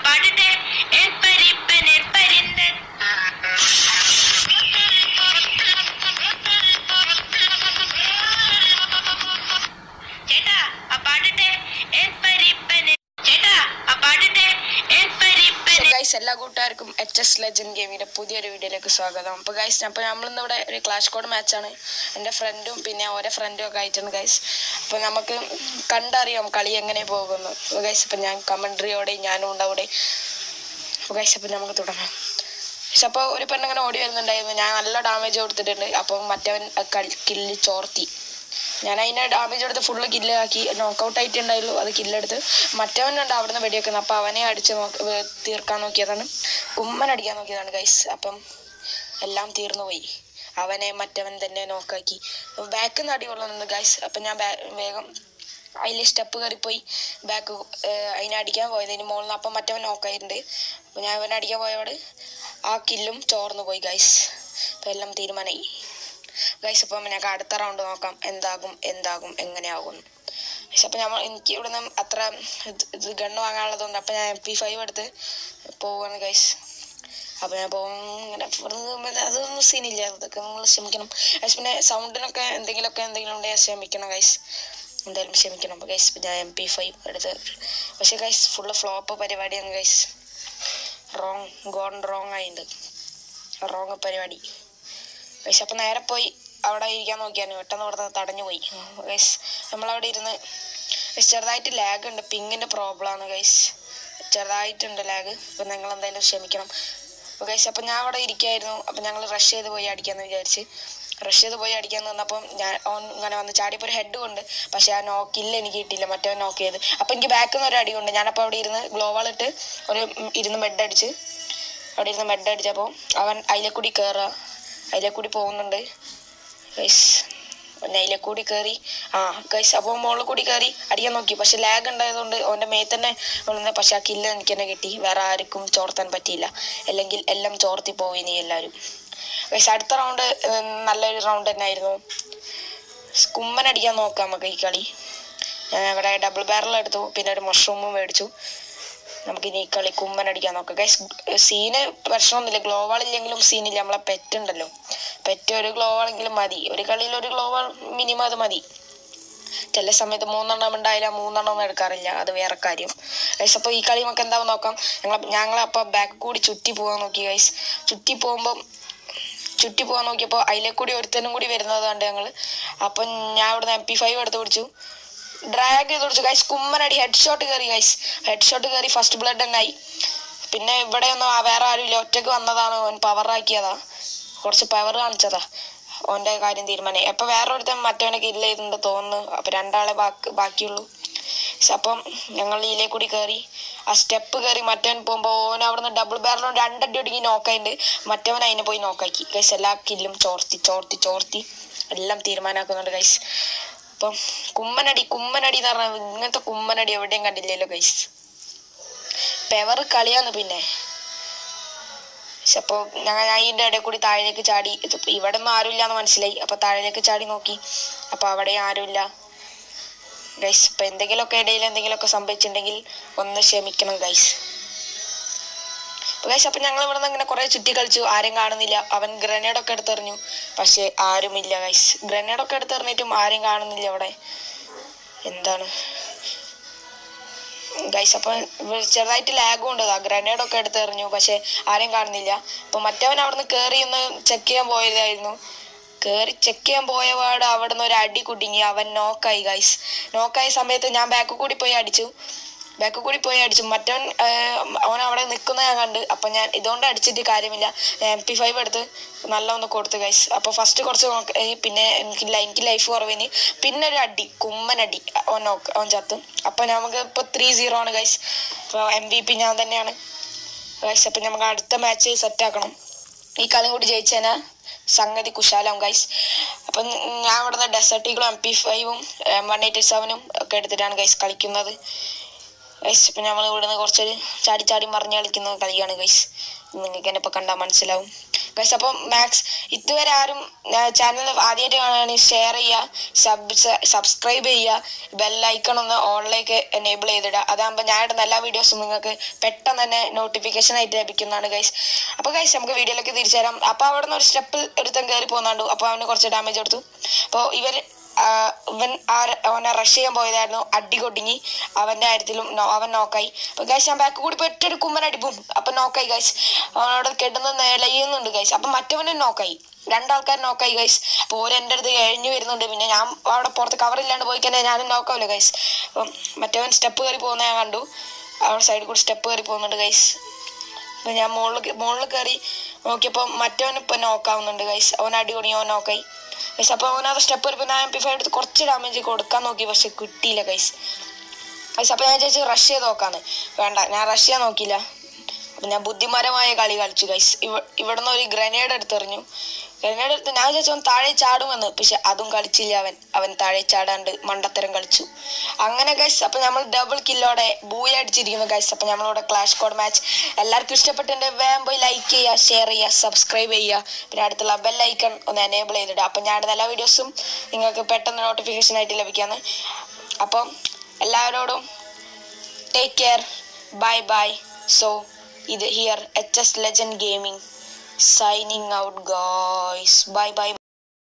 പാടട്ടെ എൻ പരിപ്പനെ പരിന്തൻ ചേട്ടാ ആ പാടട്ടെ എൻ പരിപ്പനെ ചേട്ടാ ആ പാടട്ടെ എൻ പരിപ്പനെ ഗൈസ് എല്ലാ കൂട്ടുകാർക്കും എച്ച് എസ് ലെജൻഡ് ഗെയിമിന്റെ പുതിയൊരു വീഡിയോയിലേക്ക് സ്വാഗതം അപ്പോൾ ഗൈസ് അപ്പോൾ നമ്മളിന്ന് ഇവിടെ ഒരു ക്ലാഷ് കോഡ് മാച്ചാണ് എൻ്റെ ഫ്രണ്ടും പിന്നെ ഓരോ ഫ്രണ്ടും ഒക്കെ ആയിട്ടാണ് ഗൈസ് അപ്പോൾ നമുക്ക് കണ്ടറിയാം കളി എങ്ങനെ പോകുന്നു അപ്പോൾ ഗൈസ് ഇപ്പം ഞാൻ കമൻട്രിയോടെ ഞാനും ഉണ്ട് അവിടെ അപ്പോൾ ഗൈസ് അപ്പം നമുക്ക് തുടങ്ങാം പക്ഷെ അപ്പോൾ ഒരു പെണ്ണിങ്ങനെ ഓടി വരുന്നുണ്ടായിരുന്നു ഞാൻ നല്ല ഡാമേജ് കൊടുത്തിട്ടുണ്ട് അപ്പം മറ്റവൻ കില്ല് ചോർത്തി ഞാൻ അതിനെ ഡാമേജ് എടുത്ത് ഫുള്ള് കില്ലാക്കി നോക്കൗട്ട് ആയിട്ടുണ്ടായുള്ളൂ അത് കില്ലെടുത്ത് മറ്റവനുണ്ട് അവിടുന്ന് വെടിവെക്കുന്നത് അപ്പം അവനെ അടിച്ച് നോക്കി വേ- തീർക്കാൻ നോക്കിയതാണ് കുമ്മൻ അടിക്കാൻ നോക്കിയതാണ് ഗൈസ് അപ്പം എല്ലാം തീർന്നു പോയി അവനെ മറ്റവൻ തന്നെ നോക്കാക്കി ബാക്കിൽ നിന്ന് അടി കൊള്ളുന്നുണ്ട് ഗൈസ് അപ്പം ഞാൻ ബാ- വേഗം അതിൽ സ്റ്റെപ്പ് കയറിപ്പോയി ബാക്ക് അതിനെ അടിക്കാൻ പോയത് ഇനി മുകളിൽ നിന്ന് അപ്പം മറ്റവൻ നോക്കായിട്ടുണ്ട് അപ്പം ഞാൻ അവനെ അടിക്കാൻ പോയപാട് ആ കില്ലും ചോർന്നു പോയി ഗൈസ് അപ്പം എല്ലാം തീരുമാനമായി ഗൈസ് അപ്പം ഞങ്ങൾക്ക് അടുത്ത റൗണ്ട് നോക്കാം എന്താകും എന്താകും എങ്ങനെയാകും ഗൈസ് അപ്പം നമ്മൾ എനിക്ക് ഇവിടെ നിന്ന് അത്ര ഇത് ഇത് ഗണ്ണ് വാങ്ങാനുള്ളതുകൊണ്ട് അപ്പം ഞാൻ എം പി ഫൈവ് എടുത്ത് പോവാണ് ഗൈസ് അപ്പം ഞാൻ പോകും ഇങ്ങനെ ഇവിടുന്ന് അതൊന്നും സീനില്ല അതൊക്കെ നമ്മൾ ക്ഷമിക്കണം ഗൈസ് പിന്നെ സൗണ്ടിനൊക്കെ എന്തെങ്കിലുമൊക്കെ എന്തെങ്കിലും ഉണ്ടെങ്കിൽ ക്ഷമിക്കണം ഗൈസ് എന്തായാലും ക്ഷമിക്കണം അപ്പോൾ ഗൈസ് ഞാൻ എം പി ഫൈവ് എടുത്ത് പക്ഷേ ഗൈസ് ഫുള്ള് ഫ്ലോപ്പ് പരിപാടിയാണ് ഗൈസ് റോങ് ഗോൺ റോങ് ആയിട്ടുണ്ട് റോങ് പരിപാടി ഗൈസ് അപ്പം നേരെ പോയി അവിടെ ഇരിക്കാൻ നോക്കിയാണ് പെട്ടെന്ന് അവിടെ തടഞ്ഞു പോയി ഗൈസ് നമ്മളവിടെ ഇരുന്ന് ഗൈസ് ചെറുതായിട്ട് ലാഗ് ഉണ്ട് പിങ്ങിൻ്റെ പ്രോബ്ലമാണ് ഗൈസ് ചെറുതായിട്ടുണ്ട് ലാഗ് അപ്പം നിങ്ങൾ എന്തായാലും ക്ഷമിക്കണം അപ്പോൾ ഗൈസ് അപ്പം ഞാൻ അവിടെ ഇരിക്കായിരുന്നു അപ്പം ഞങ്ങൾ റഷ് ചെയ്ത് പോയി അടിക്കാമെന്ന് വിചാരിച്ച് റഷ് ചെയ്ത് പോയി അടിക്കാൻ നിന്നപ്പം ഞാൻ ഓൻ ഇങ്ങനെ വന്ന് ചാടിയപ്പോൾ ഒരു ഹെഡ് കൊണ്ട് പക്ഷേ ആ നോക്കില്ല എനിക്ക് കിട്ടിയില്ല മറ്റവൻ നോക്ക് ചെയ്ത് അപ്പം എനിക്ക് ബാക്കിൽ നിന്ന് ഒരു അടി കൊണ്ട് ഞാനപ്പോൾ അവിടെ ഇരുന്ന് ഗ്ലോവാൾ ഇട്ട് ഒരു ഉം, ഇരുന്ന് ബെഡ് അടിച്ച് അവിടെ ഇരുന്ന് ബെഡ് അടിച്ചപ്പോൾ അവൻ അതിലെ കൂടി കയറുക അതിലെ കൂടി പോകുന്നുണ്ട് ഗൈസ് പിന്നെ അതിലെ കൂടി കയറി ആ ഗൈസ് അപ്പോൾ മുകളിൽ കൂടി കയറി അടിക്കാൻ നോക്കി പക്ഷെ ലാഗ് ഉണ്ടായതുകൊണ്ട് അവൻ്റെ മേത്ത് തന്നെ വീഴുന്നത് പക്ഷെ ആ കില്ല് എനിക്ക് തന്നെ കിട്ടി വേറെ ആർക്കും ചോർത്താൻ പറ്റിയില്ല അല്ലെങ്കിൽ എല്ലാം ചോർത്തി പോയി നീ എല്ലാവരും ഗൈസ് അടുത്ത റൗണ്ട് നല്ലൊരു റൗണ്ട് തന്നെ ആയിരുന്നു കുമ്മൻ അടിക്കാൻ നോക്കാം നമുക്ക് ഈ കളി ഞാൻ ഇവിടെ ഡബിൾ ബാരൽ എടുത്തു പിന്നെ ഒരു മഷ്റൂമും മേടിച്ചു നമുക്ക് ഇനി ഈ കളി കുമ്മൻ അടിക്കാൻ നോക്കാം ഗൈസ് സീന് പ്രശ്നമൊന്നുമില്ല ഗ്ലോവാൾ ഇല്ലെങ്കിലും സീനില്ല നമ്മളെ പെറ്റ് ഉണ്ടല്ലോ പെറ്റ് ഒരു ഗ്ലോവാളെങ്കിലും മതി ഒരു കളിയിൽ ഒരു ഗ്ലോവാൾ മിനിമം അത് മതി ചില സമയത്ത് മൂന്നെണ്ണം ഉണ്ടായില്ല മൂന്നെണ്ണം ഒന്നും എടുക്കാറില്ല അത് വേറെ കാര്യം ഗൈസ് അപ്പോൾ ഈ കളി നമുക്ക് എന്താവും നോക്കാം ഞങ്ങൾ ഞങ്ങൾ അപ്പോൾ ബാക്ക് കൂടി ചുറ്റി പോകാൻ നോക്കി ഗൈസ് ചുറ്റി പോകുമ്പം ചുറ്റി പോകാൻ നോക്കിയപ്പോൾ അതിലെ കൂടി ഒരുത്തനും കൂടി വരുന്നത് കണ്ട് ഞങ്ങൾ അപ്പം ഞാൻ ഇവിടുന്ന് എം പി ഫൈവ് എടുത്ത് പിടിച്ചു ഡ്രാഗ് ചെയ്ത് പിടിച്ചു ഗൈസ് കുമ്മനടി ഹെഡ് ഷോട്ട് കയറി ഗൈസ് ഹെഡ് ഷോട്ട് കയറി ഫസ്റ്റ് ബ്ലഡ് തന്നെ ആയി പിന്നെ ഇവിടെ ഒന്നും ആ വേറെ ആരുമില്ല ഒറ്റക്ക് വന്നതാണ് ഓൻ പവർ ആക്കിയതാ കുറച്ച് പവർ കാണിച്ചതാ ഓൻ്റെ കാര്യം തീരുമാനം അപ്പം വേറെ ഒരുത്തൻ മറ്റവനെ കില്ല് ചെയ്തിട്ടുണ്ട് തോന്നുന്നു അപ്പം രണ്ടാളെ ബാക്കി ബാക്കിയുള്ളൂ പക്ഷെ അപ്പം ഞങ്ങൾ ഇതിലേ കൂടി കയറി ആ സ്റ്റെപ്പ് കയറി മറ്റവൻ പോകുമ്പോൾ ഓൻ അവിടുന്ന് ഡബിൾ ബാരലോണ്ട് രണ്ടടി ഒടുങ്ങി നോക്കായിട്ട് മറ്റവൻ അതിനെ പോയി നോക്കാക്കി ഗൈസ് എല്ലാ കില്ലും ചോർത്തി ചോർത്തി ചോർത്തി എല്ലാം തീരുമാനമാക്കുന്നുണ്ട് ഗൈസ് അപ്പം കുമ്മനടി കുമ്മനടി എന്ന് പറഞ്ഞാൽ ഇങ്ങനത്തെ കുമ്മനടി എവിടെയും കണ്ടില്ലല്ലോ ഗൈസ് പെവർ കളിയാന്ന് പിന്നെ പക്ഷെ അപ്പോൾ ഞങ്ങൾ ഞാൻ ഇതിൻ്റെ ഇടയിൽ കൂടി താഴേക്ക് ചാടി ഇതിപ്പോ ഇവിടെ ഒന്നും ആരുമില്ല എന്ന് മനസ്സിലായി അപ്പോൾ താഴേക്ക് ചാടി നോക്കി അപ്പോൾ അവിടെ ആരുമില്ല ഗൈസ് ഇപ്പം എന്തെങ്കിലുമൊക്കെ ഇടയിൽ എന്തെങ്കിലുമൊക്കെ സംഭവിച്ചിട്ടുണ്ടെങ്കിൽ ഒന്ന് ക്ഷമിക്കണം ഗൈസ് ഗൈസ് അപ്പം ഞങ്ങൾ ഇവിടെ നിന്ന് ഇങ്ങനെ കുറേ ചുറ്റി കളിച്ചു ആരും കാണുന്നില്ല അവൻ ഗ്രനേഡ് ഒക്കെ എടുത്തെറിഞ്ഞു പക്ഷേ ആരുമില്ല ഗൈസ് ഗ്രനേഡ് ഒക്കെ എടുത്തെറിഞ്ഞിട്ടും ആരും കാണുന്നില്ല അവിടെ എന്താണ് ഗൈസ് അപ്പം ചെറുതായിട്ട് ലാഗും ഉണ്ട് ആ ഗ്രനേഡ് ഒക്കെ എടുത്തെറിഞ്ഞു പക്ഷെ ആരെയും കാണുന്നില്ല അപ്പം മറ്റവൻ അവിടുന്ന് കയറി ഒന്ന് ചെക്ക് ചെയ്യാൻ പോയതായിരുന്നു കയറി ചെക്ക് ചെയ്യാൻ പോയപാട് അവിടുന്ന് ഒരു അടി കുടുങ്ങി അവൻ നോക്കായി ഗൈസ് നോക്കായ സമയത്ത് ഞാൻ ബാക്ക് കൂടി പോയി അടിച്ചു ബാക്ക് കൂടി പോയി അടിച്ചു മറ്റവൻ ആഹ്, അവൻ അവിടെ നിൽക്കുന്ന ഞാൻ കണ്ട് അപ്പം ഞാൻ ഇതുകൊണ്ട് അടിച്ചിട്ട് കാര്യമില്ല ഞാൻ എം പി ഫൈവ് എടുത്ത് നല്ല ഒന്ന് കൊടുത്തു ഗൈസ് അപ്പോൾ ഫസ്റ്റ് കുറച്ച് നോക്ക ഏ, പിന്നെ എനിക്ക് ലൈ- എനിക്ക് ലൈഫ് കുറവിന് പിന്നെ ഒരു അടി കുമ്മനടി അവൻ നോക്ക് അവൻ ചത്തും അപ്പം നമുക്ക് ഇപ്പോൾ ത്രീ സീറോ ആണ് ഗൈസ് അപ്പോൾ എം വി പി ഞാൻ തന്നെയാണ് ഗൈസ് അപ്പം നമുക്ക് അടുത്ത മാച്ച് സെറ്റാക്കണം ഈ കളി കൂടി ജയിച്ചേനാ സംഗതി കുശാലാവും ഗൈസ് അപ്പം ഞാൻ ഇവിടുന്ന് ഡെസർട്ടികളും എം പി ഫൈവും വൺ എയ്റ്റി സെവനും ഒക്കെ എടുത്തിട്ടാണ് ഗൈസ് കളിക്കുന്നത് ഗൈസ് ഇപ്പം നമ്മൾ ഇവിടുന്ന് കുറച്ചൊരു ചാടി ചാടി മറിഞ്ഞ് കളിക്കുന്ന കളിയാണ് ഗൈസ് നിങ്ങൾക്ക് എന്നെ ഇപ്പോൾ കണ്ടാൽ മനസ്സിലാവും ഗൈസ് അപ്പം മാക്സ് ഇതുവരെ ആരും ചാനൽ ആദ്യമായിട്ട് കാണുകയാണെങ്കിൽ ഷെയർ ചെയ്യുക സബ് സബ്സ്ക്രൈബ് ചെയ്യുക ബെല്ലൈക്കൺ ഒന്ന് ഓണിലേക്ക് എനേബിൾ ചെയ്തിടുക അതാകുമ്പോൾ ഞാൻ ഇടുന്ന എല്ലാ വീഡിയോസും നിങ്ങൾക്ക് പെട്ടെന്ന് തന്നെ നോട്ടിഫിക്കേഷൻ ആയിട്ട് ലഭിക്കുന്നതാണ് ഗൈസ് അപ്പോൾ ഗൈസ് നമുക്ക് വീഡിയോയിലേക്ക് തിരിച്ചു തരാം അപ്പോൾ അവിടെ നിന്ന് ഒരു സ്റ്റെപ്പ് ഒരുത്തൻ കയറി പോകുന്നുണ്ടു അപ്പോൾ അവന് കുറച്ച് ഡാമേജ് കൊടുത്തു അപ്പോൾ ഇവർ ആ, ഇവൻ ആ അവനെ റഷ് ചെയ്യാൻ പോയതായിരുന്നു അടി കൊടിങ്ങി അവന്റെ കാര്യത്തിലും നോ- അവൻ നോക്കായി അപ്പൊ ഗൈസ് ഞാൻ ബാക്ക് കൂടി ഒറ്റ ഒരു കുമ്മൻ അടിപ്പും അപ്പൊ നോക്കായി ഗൈസ് അവനോട് കെട്ടുന്ന നിലയുന്നുണ്ട് ഗൈസ് അപ്പൊ മറ്റവനും നോക്കായി രണ്ടാൾക്കാർ നോക്കായി ഗൈസ് അപ്പോൾ ഓരോ എൻ്റെ അടുത്ത് കഴിഞ്ഞു വരുന്നുണ്ട് പിന്നെ ഞാൻ അവിടെ പുറത്ത് കവറില്ലാണ്ട് പോയി കഴിഞ്ഞാൽ ഞാനും നോക്കാവില്ല ഗൈസ് അപ്പം മറ്റവൻ സ്റ്റെപ്പ് കയറി പോകുന്ന ഞാൻ കണ്ടു അവിടെ സൈഡിൽ കൂടി സ്റ്റെപ്പ് കയറി പോകുന്നുണ്ട് ഗൈസ് അപ്പൊ ഞാൻ മുകളിൽ മുകളിൽ കയറി നോക്കിയപ്പോൾ മറ്റവൻ ഇപ്പൊ നോക്കാവുന്നുണ്ട് ഗൈസ് അവൻ അടിപൊളി അവൻ നോക്കായി ഗൈസ് അപ്പോൾ അവനത് സ്റ്റെപ്പ് വരുമ്പോൾ ഞാൻ എം എടുത്ത് കുറച്ച് ഡാമേജ് കൊടുക്കാൻ നോക്കി പക്ഷെ കിട്ടിയില്ല ഗൈസ് ഗൈസ് അപ്പോൾ ഞാൻ ചേച്ചി റഷ് ചെയ്ത് നോക്കാന്ന് വേണ്ട ഞാൻ റഷ് ചെയ്യാൻ നോക്കിയില്ല അപ്പം ഞാൻ ബുദ്ധിപരമായ കളി കളിച്ചു ഗൈസ് ഇവ ഇവിടുന്ന് ഒരു ഗ്രനേഡ് എടുത്തെറിഞ്ഞു ഗ്രനേഡ് എടുത്ത് ഞാൻ ചേച്ചി അവൻ താഴെ ചാടുമെന്ന് പക്ഷെ അതും കളിച്ചില്ല അവൻ അവൻ താഴെ ചാടാണ്ട് മണ്ടത്തരം കളിച്ചു അങ്ങനെ ഗൈസ് അപ്പം നമ്മൾ ഡബിൾ കില്ലോടെ ബൂയ അടിച്ചിരിക്കുന്നു ഗൈസ് അപ്പം നമ്മളിവിടെ ക്ലാഷ് കോഡ് മാച്ച് എല്ലാവർക്കും ഇഷ്ടപ്പെട്ടിട്ടുണ്ട് വേഗം പോയി ലൈക്ക് ചെയ്യുക ഷെയർ ചെയ്യുക സബ്സ്ക്രൈബ് ചെയ്യുക പിന്നെ അടുത്തുള്ള ബെൽ ഐക്കൺ ഒന്ന് എനേബിൾ ചെയ്തിടുക അപ്പം ഞാൻ ഇടുന്ന എല്ലാ വീഡിയോസും നിങ്ങൾക്ക് പെട്ടെന്ന് നോട്ടിഫിക്കേഷൻ ആയിട്ട് ലഭിക്കാന്ന് അപ്പം എല്ലാവരോടും take care bye bye so ഇത് here H S legend gaming signing out guys bye by